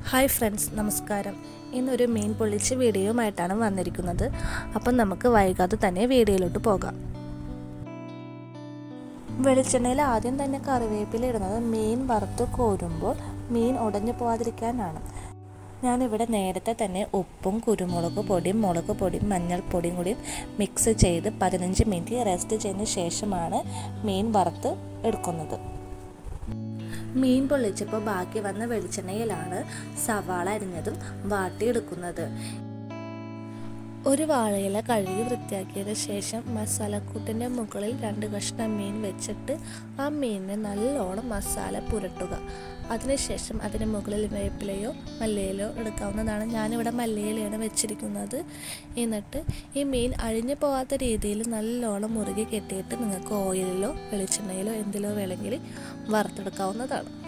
hi friends നമസ്കാരം ഇന്നൊരു മീൻ പൊള്ളിച്ച് വീഡിയോയുമായിട്ടാണ് വന്നിരിക്കുന്നത് അപ്പം നമുക്ക് വൈകാതെ തന്നെ വീഡിയോയിലോട്ട് പോകാം വെളിച്ചെണ്ണയിൽ ആദ്യം തന്നെ കറിവേപ്പില ഇടുന്നത് മീൻ വറുത്ത് കോരുമ്പോൾ മീൻ ഉടഞ്ഞു പോകാതിരിക്കാനാണ് ഞാനിവിടെ നേരത്തെ തന്നെ ഉപ്പും കുരുമുളക് പൊടിയും മുളക് പൊടിയും മഞ്ഞൾപ്പൊടിയും കൂടി മിക്സ് ചെയ്ത് പതിനഞ്ച് മിനിറ്റ് റെസ്റ്റ് ചെയ്തതിന് ശേഷമാണ് മീൻ വറുത്ത് എടുക്കുന്നത് മീൻ പൊള്ളിച്ചപ്പോൾ ബാക്കി വന്ന വെളിച്ചെണ്ണയിലാണ് സവാള അരിഞ്ഞതും വാട്ടിയെടുക്കുന്നത് ഒരു വാഴയില കഴുകി വൃത്തിയാക്കിയതിന് ശേഷം മസാലക്കൂട്ടിൻ്റെ മുകളിൽ രണ്ട് കഷ്ണം മീൻ വെച്ചിട്ട് ആ മീനിനെ നല്ലോണം മസാല പുരട്ടുക അതിനുശേഷം അതിന് മുകളിൽ വേപ്പിലയോ മല്ലിയിലയോ എടുക്കാവുന്നതാണ് ഞാനിവിടെ മല്ലിയിലയാണ് വെച്ചിരിക്കുന്നത് എന്നിട്ട് ഈ മീൻ അഴിഞ്ഞു പോകാത്ത രീതിയിൽ നല്ലോണം മുറുകി കെട്ടിയിട്ട് നിങ്ങൾക്ക് ഓയിലിലോ വെളിച്ചെണ്ണയിലോ എന്തിലോ വേണമെങ്കിൽ വറുത്തെടുക്കാവുന്നതാണ്